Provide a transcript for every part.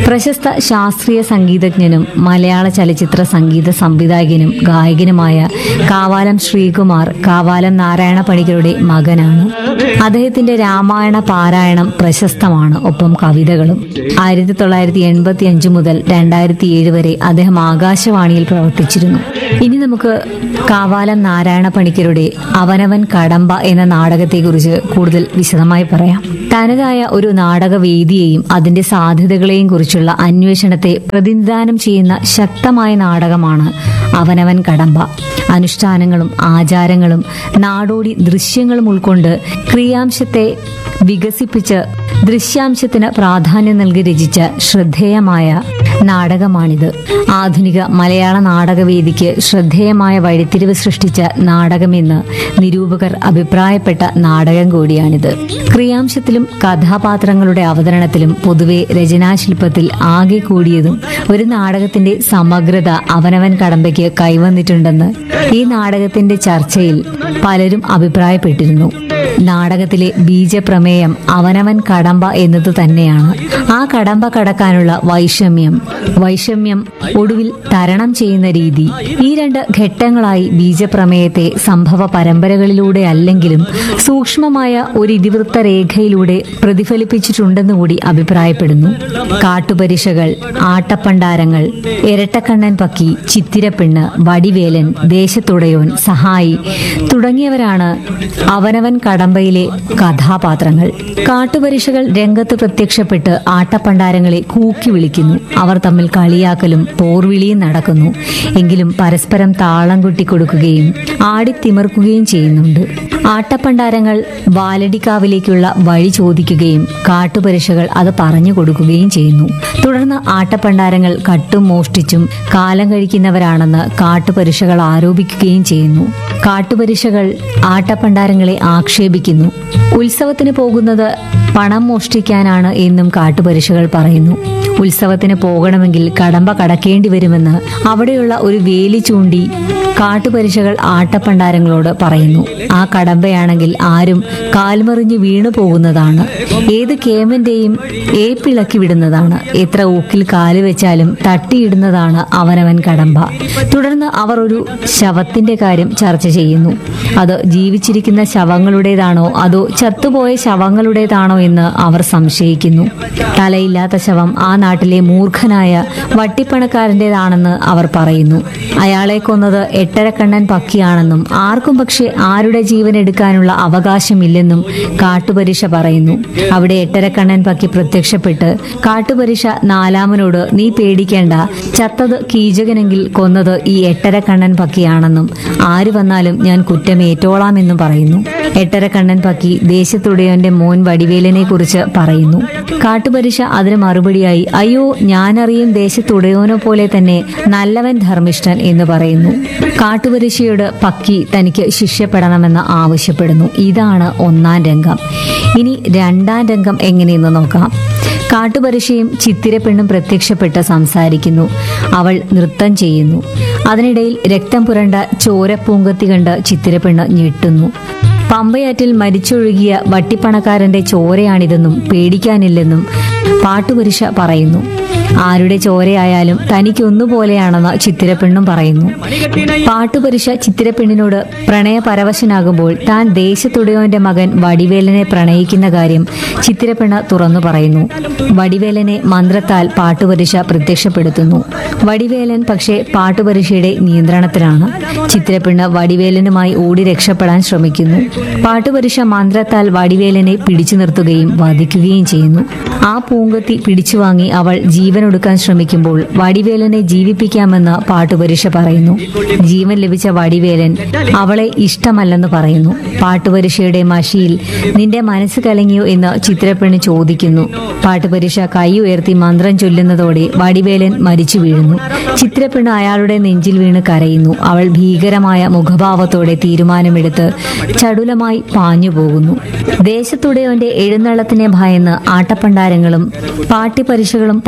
പ്രശസ്ത ശാസ്ത്രീയ സംഗീതജ്ഞനും മലയാള ചലച്ചിത്ര സംഗീത സംവിധായകനും ഗായകനുമായ കാവാലം ശ്രീകുമാർ കാവാലം നാരായണ പണിക്കരുടെ മകനാണ് അദ്ദേഹത്തിന്റെ രാമായണ പാരായണം പ്രശസ്തമാണ് ഒപ്പം കവിതകളും ആയിരത്തി തൊള്ളായിരത്തി എൺപത്തി അഞ്ച് മുതൽ രണ്ടായിരത്തി ഏഴ് വരെ അദ്ദേഹം ആകാശവാണിയിൽ പ്രവർത്തിച്ചിരുന്നു ഇനി നമുക്ക് കാവാലം നാരായണ പണിക്കരുടെ അവനവൻ കടമ്പ എന്ന നാടകത്തെക്കുറിച്ച് കൂടുതൽ വിശദമായി പറയാം തനതായ ഒരു നാടകവേദിയെയും അതിന്റെ സാധ്യതകളെയും കുറിച്ചുള്ള അന്വേഷണത്തെ പ്രതിനിധാനം ചെയ്യുന്ന ശക്തമായ നാടകമാണ് അവനവൻ കടമ്പ അനുഷ്ഠാനങ്ങളും ആചാരങ്ങളും നാടോടി ദൃശ്യങ്ങളും ഉൾക്കൊണ്ട് ക്രിയാംശത്തെ വികസിപ്പിച്ച് ദൃശ്യാംശത്തിന് പ്രാധാന്യം നൽകി രചിച്ച ശ്രദ്ധേയമായ നാടകമാണിത് ആധുനിക മലയാള നാടകവേദിക്ക് ശ്രദ്ധേയമായ വഴിത്തിരിവ് സൃഷ്ടിച്ച നാടകമെന്ന് നിരൂപകർ അഭിപ്രായപ്പെട്ട നാടകം കൂടിയാണിത് ക്രിയാംശത്തിലും കഥാപാത്രങ്ങളുടെ അവതരണത്തിലും പൊതുവെ രചനാശില്പത്തിൽ ആകെ കൂടിയതും ഒരു നാടകത്തിന്റെ സമഗ്രത അവനവൻ കടമ്പയ്ക്ക് കൈവന്നിട്ടുണ്ടെന്ന് ഈ നാടകത്തിന്റെ ചർച്ചയിൽ പലരും അഭിപ്രായപ്പെട്ടിരുന്നു നാടകത്തിലെ ബീജപ്രമേയം അവനവൻ കടമ്പ എന്നത് തന്നെയാണ് ആ കടമ്പ കടക്കാനുള്ള വൈഷമ്യം വൈഷമ്യം ഒടുവിൽ തരണം ചെയ്യുന്ന രീതി ഈ രണ്ട് ഘട്ടങ്ങളായി ബീജപ്രമേയത്തെ സംഭവ പരമ്പരകളിലൂടെ അല്ലെങ്കിലും സൂക്ഷ്മമായ ഒരു ഇതിവൃത്ത രേഖയിലൂടെ പ്രതിഫലിപ്പിച്ചിട്ടുണ്ടെന്ന് കൂടി അഭിപ്രായപ്പെടുന്നു കാട്ടുപരിശകൾ ആട്ടപ്പണ്ടാരങ്ങൾ ഇരട്ടക്കണ്ണൻ പക്കി ചിത്തിരപ്പെണ്ണ് വടിവേലൻ ദേശത്തുടയോൻ സഹായി തുടങ്ങിയവരാണ് അവനവൻ കടമ്പയിലെ കഥാപാത്രങ്ങൾ കാട്ടുപരിശകൾ രംഗത്ത് പ്രത്യക്ഷപ്പെട്ട് ആട്ടപ്പണ്ടാരങ്ങളെ കൂക്കി വിളിക്കുന്നു അവർ തമ്മിൽ കളിയാക്കലും പോർവിളിയും നടക്കുന്നു എങ്കിലും പരസ്പരം താളം കൊട്ടിക്കൊടുക്കുകയും ആടിത്തിമിർക്കുകയും ചെയ്യുന്നുണ്ട് ആട്ടപ്പണ്ടാരങ്ങൾ വാലടിക്കാവിലേക്കുള്ള വഴി ചോദിക്കുകയും കാട്ടുപരിശകൾ അത് പറഞ്ഞു കൊടുക്കുകയും ചെയ്യുന്നു തുടർന്ന് ആട്ടപ്പണ്ടാരങ്ങൾ കട്ടും മോഷ്ടിച്ചും കാലം കഴിക്കുന്നവരാണെന്ന് കാട്ടുപരിശകൾ ആരോപിക്കുകയും ചെയ്യുന്നു കാട്ടുപരിശകൾ ആട്ടപ്പണ്ടാരങ്ങളെ ആക്ഷേപിക്കുന്നു ഉത്സവത്തിന് പോകുന്നത് പണം മോഷ്ടിക്കാനാണ് എന്നും കാട്ടുപരിശകൾ പറയുന്നു ഉത്സവത്തിന് പോകണമെങ്കിൽ കടമ്പ കടക്കേണ്ടി വരുമെന്ന് അവിടെയുള്ള ഒരു വേലി ചൂണ്ടി കാട്ടുപരിശകൾ ആട്ടപ്പണ്ടാരങ്ങളോട് പറയുന്നു ആ കടമ്പയാണെങ്കിൽ ആരും കാൽമറിഞ്ഞ് വീണു പോകുന്നതാണ് ഏത് കേമന്റെയും ഏപ്പിളക്കി വിടുന്നതാണ് എത്ര ഊക്കിൽ കാല് വെച്ചാലും തട്ടിയിടുന്നതാണ് അവനവൻ കടമ്പ തുടർന്ന് അവർ ഒരു ശവത്തിന്റെ കാര്യം ചർച്ച ചെയ്യുന്നു അത് ജീവിച്ചിരിക്കുന്ന ശവങ്ങളുടേതാണോ അതോ ചത്തുപോയ ശവങ്ങളുടേതാണോ എന്ന് അവർ സംശയിക്കുന്നു തലയില്ലാത്ത ശവം ആ നാട്ടിലെ മൂർഖനായ വട്ടിപ്പണക്കാരൻ്റെതാണെന്ന് അവർ പറയുന്നു അയാളെ കൊന്നത് എട്ടരക്കണ്ണൻ പക്കിയാണെന്നും ആർക്കും പക്ഷേ ആരുടെ ജീവൻ എടുക്കാനുള്ള അവകാശമില്ലെന്നും കാട്ടുപരിശ പറയുന്നു അവിടെ എട്ടരക്കണ്ണൻ പക്കി പ്രത്യക്ഷപ്പെട്ട് കാട്ടുപരിശ നാലാമനോട് നീ പേടിക്കേണ്ട ചത്തത് കീചകനെങ്കിൽ കൊന്നത് ഈ എട്ടരക്കണ്ണൻ പക്കിയാണെന്നും ആര് വന്നാലും ഞാൻ കുറ്റമേറ്റോളാമെന്നും പറയുന്നു എട്ടരക്കണ്ണൻ പക്കി ദേശത്തുടയവന്റെ മോൻ വടിവേലനെ കുറിച്ച് പറയുന്നു കാട്ടുപരിശ അതിന് മറുപടിയായി അയ്യോ ഞാനറിയും ദേശത്തുടയോനെ പോലെ തന്നെ നല്ലവൻ ധർമ്മിഷ്ഠൻ എന്ന് പറയുന്നു കാട്ടുപരിശയോട് പക്കി തനിക്ക് ശിഷ്യപ്പെടണമെന്ന് ആവശ്യപ്പെടുന്നു ഇതാണ് ഒന്നാം രംഗം ഇനി രണ്ടാം രംഗം എങ്ങനെയെന്ന് നോക്കാം കാട്ടുപരിശയും ചിത്തിരപ്പെണ്ണും പ്രത്യക്ഷപ്പെട്ട് സംസാരിക്കുന്നു അവൾ നൃത്തം ചെയ്യുന്നു അതിനിടയിൽ രക്തം പുരണ്ട ചോരപ്പൂങ്കത്തി കണ്ട് ചിത്തിരപ്പെണ്ണ് ഞെട്ടുന്നു പമ്പയാറ്റിൽ മരിച്ചൊഴുകിയ വട്ടിപ്പണക്കാരന്റെ ചോരയാണിതെന്നും പേടിക്കാനില്ലെന്നും പാട്ടുപരിശ പറയുന്നു ആരുടെ ചോരയായാലും തനിക്കൊന്നുപോലെയാണെന്ന് ചിത്തിരപ്പെണ്ണും പറയുന്നു പാട്ടുപരിശ ചിത്തിരപ്പെണ്ണിനോട് പ്രണയപരവശനാകുമ്പോൾ താൻ ദേശത്തുടയോന്റെ മകൻ വടിവേലനെ പ്രണയിക്കുന്ന കാര്യം ചിത്തിരപ്പെണ്ണ് തുറന്നു പറയുന്നു വടിവേലനെ മന്ത്രത്താൽ പാട്ടുപരിശ പ്രത്യക്ഷപ്പെടുത്തുന്നു വടിവേലൻ പക്ഷേ പാട്ടുപരിശയുടെ നിയന്ത്രണത്തിലാണ് ചിത്തിരപ്പെണ്ണ് വടിവേലനുമായി ഓടി രക്ഷപ്പെടാൻ ശ്രമിക്കുന്നു പാട്ടുപരിശ മന്ത്രത്താൽ വടിവേലനെ പിടിച്ചു നിർത്തുകയും വധിക്കുകയും ചെയ്യുന്നു ആ പൂങ്കത്തി പിടിച്ചു വാങ്ങി അവൾ ജീവനൊടുക്കാൻ ശ്രമിക്കുമ്പോൾ വടിവേലനെ ജീവിപ്പിക്കാമെന്ന് പാട്ടുപരിശ പറയുന്നു ജീവൻ ലഭിച്ച വടിവേലൻ അവളെ ഇഷ്ടമല്ലെന്ന് പറയുന്നു പാട്ടുപരിശയുടെ മഷിയിൽ നിന്റെ മനസ്സ് കലങ്ങിയോ എന്ന് ചിത്രപ്പെണ്ണ് ചോദിക്കുന്നു പാട്ടുപരിശ കൈ ഉയർത്തി മന്ത്രം ചൊല്ലുന്നതോടെ വടിവേലൻ മരിച്ചു വീഴുന്നു ചിത്രപ്പെണ്ണ് അയാളുടെ നെഞ്ചിൽ വീണ് കരയുന്നു അവൾ ഭീകരമായ മുഖഭാവത്തോടെ തീരുമാനമെടുത്ത് ചടുലമായി പാഞ്ഞു പോകുന്നു ദേശത്തുടയോന്റെ എഴുന്നള്ളത്തിനെ ഭയന്ന് ആട്ടപ്പണ്ടാരങ്ങളും പാട്ടിപ്പരിശകളും പരസ്പരം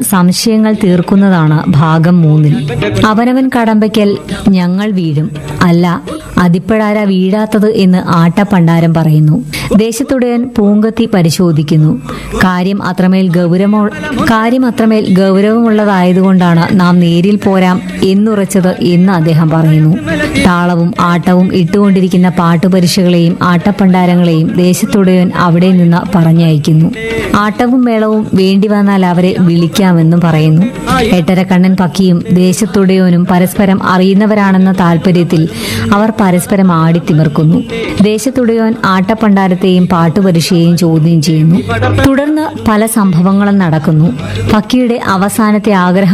സംശയങ്ങൾ തീർക്കുന്നതാണ് ഭാഗം മൂന്നിൽ അവനവൻ കടമ്പയ്ക്കൽ ഞങ്ങൾ വീഴും അല്ല അതിപ്പഴാര വീഴാത്തത് എന്ന് ആട്ടപ്പണ്ടാരം പറയുന്നു ദേശത്തുടയൻ പൂങ്കത്തി പരിശോധിക്കുന്നു കാര്യം അത്രമേൽ ഗൗരവമു കാര്യം അത്രമേൽ ഗൗരവമുള്ളതായതുകൊണ്ടാണ് നാം നേരിൽ പോരാം എന്നുറച്ചത് എന്ന് അദ്ദേഹം പറയുന്നു താളവും ആട്ടവും ഇട്ടുകൊണ്ടിരിക്കുന്ന പാട്ടുപരിശകളെയും ആട്ടപ്പണ്ടാരങ്ങളെയും ദേശത്തുടയൻ അവിടെ നിന്ന് പറഞ്ഞയക്കുന്നു ആട്ടവും മേളവും വേണ്ടി വന്നാൽ അവരെ വിളിക്കാമെന്നും പറയുന്നു എട്ടരക്കണ്ണൻ പക്കിയും ദേശത്തുടയോനും പരസ്പരം അറിയുന്നവരാണെന്ന താല്പര്യത്തിൽ അവർ പരസ്പരം ആടിത്തിമിർക്കുന്നു ദേശത്തുടയോൻ ആട്ടപ്പണ്ടാരത്തെയും പാട്ടുപരിശയെയും ചോദ്യം ചെയ്യുന്നു തുടർന്ന് പല സംഭവങ്ങളും നടക്കുന്നു പക്കിയുടെ അവസാനത്തെ ആഗ്രഹം